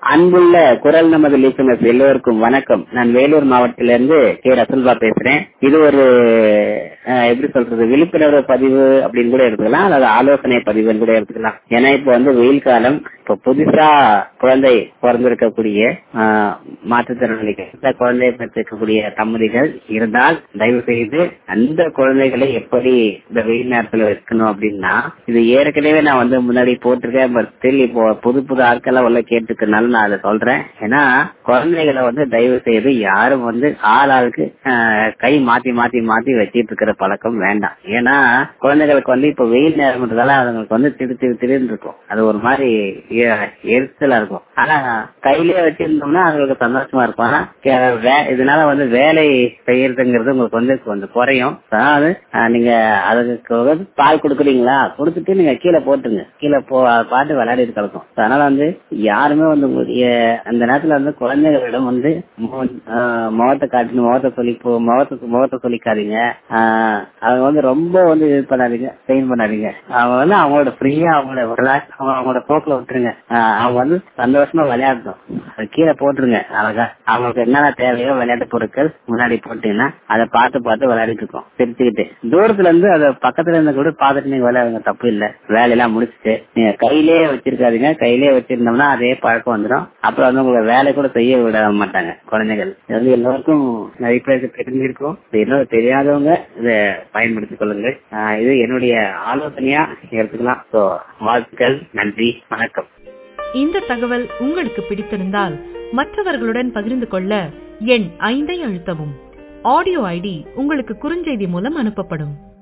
அன்புள்ள குரல் நமது லிசனர்ஸ் எல்லோருக்கும் வணக்கம் நான் வேலூர் மாவட்டத்திலிருந்து கே ரசல்பா பேசுறேன் இது ஒரு அஹ், எப்படி சொல்றது விழிப்புணர்வு பதிவு அப்படின்னு கூட எடுத்துக்கலாம் அல்லது ஆலோசனை பதிவுன்னு கூட எடுத்துக்கலாம் ஏன்னா இப்போ வந்து வெயில் காலம் இப்போ புதுசா குழந்தை பிறந்திருக்கக்கூடிய ஆஹ், மாற்றுத்திறனாளிகள் இந்த குழந்தையை பெற்றிருக்கக்கூடிய தம்பதிகள் இருந்தால் தயவு செய்து அந்த குழந்தைகளை எப்படி இந்த வெயில் நேரத்துல வைக்கணும் அப்படின்னா இது ஏற்கனவே நான் வந்து முன்னாடி போட்டிருக்கேன் பட் ஸ்டில் இப்போ புது புது ஆட்கள் உள்ள கேட்டுக்கனால நான் அதை சொல்றேன் ஏன்னா குழந்தைகளை வந்து தயவு செய்து யாரும் வந்து ஆள் ஆளுக்கு ஆஹ், கை மாத்தி மாத்தி மாத்தி வச்சிட்டு இருக்கிற பழக்கம் வேண்டாம் ஏன்னா குழந்தைகளுக்கு வந்து இப்ப வெயில் நேரம்ன்றதால அதுங்களுக்கு வந்து திரு திரு திருன்னு இருக்கும் அது ஒரு மாதிரி எ- எரிச்சலா இருக்கும் ஆனா கையிலேயே வச்சிருந்தோம்னா அவங்களுக்கு சந்தோஷமா இருக்கும் ஆனா கே- வே- இதனால வந்து வேலை செய்யறதுங்கிறது உங்களுக்கு வந்து கொஞ்சம் குறையும் அதாவது ஆஹ், நீங்க அதுக்கு வந்து பால் கொடுக்குறீங்களா கொடுத்துட்டு நீங்க கீழே போட்டுருங்க கீழே போ அது பாட்டு விளையாடிட்டு கிடக்கும் அதனால வந்து யாருமே வந்து உங்களுடைய அந்த நேரத்துல வந்து குழந்தைகளிடம் வந்து மு- ஆஹ், முகத்தை காட்டின முகத்தை சொல்லி போ முகத்தை முகத்தை சொல்லிக்காதீங்க ஆஹ், அவங்க வந்து ரொம்ப வந்து இது பண்ணாதீங்க ஸ்ட்ரெயின் பண்ணாதீங்க அவங்க வந்து அவங்களோட ஃப்ரீயா அவங்களோட ரிலாக்ஸ் அவங்க அவங்களோட போக்குல விட்டுருங்க ஆஹ், அவங்க வந்து சந்தோஷமா விளையாடணும் அது கீழே போட்டுருங்க அழகா அவங்களுக்கு என்னென்ன தேவையோ விளையாட்டு பொருட்கள் முன்னாடி போட்டீங்கன்னா அதை பார்த்து பார்த்து விளையாடிட்டு இருக்கோம் சிரிச்சுக்கிட்டு தூரத்துல இருந்து அதை பக்கத்துல இருந்து கூட பார்த்துட்டு நீங்க விளையாடுங்க தப்பு இல்ல வேலையெல்லாம் முடிச்சுட்டு நீங்க கையிலேயே வச்சிருக்காதீங்க கையிலேயே வச்சிருந்தோம்னா அதே பழக்கம் வந்துடும் அப்புறம் வந்து உங்களை வேலை கூட செய்ய விட மாட்டாங்க குழந்தைகள் இது வந்து எல்லாருக்கும் நிறைய பேருக்கு தெரிஞ்சிருக்கும் இது இன்னும் தெரியாதவங்க இதை பயன்படுத்திக் கொள்ளுங்கள் ஆஹ் இது என்னுடைய ஆலோசனையா எடுத்துக்கலாம் ஸோ வாழ்த்துக்கள் நன்றி வணக்கம் இந்த தகவல் உங்களுக்கு பிடித்திருந்தால் மற்றவர்களுடன் பகிர்ந்து கொள்ள எண் ஐந்தை அழுத்தவும் ஆடியோ ஐடி உங்களுக்கு குறுஞ்செய்தி மூலம் அனுப்பப்படும்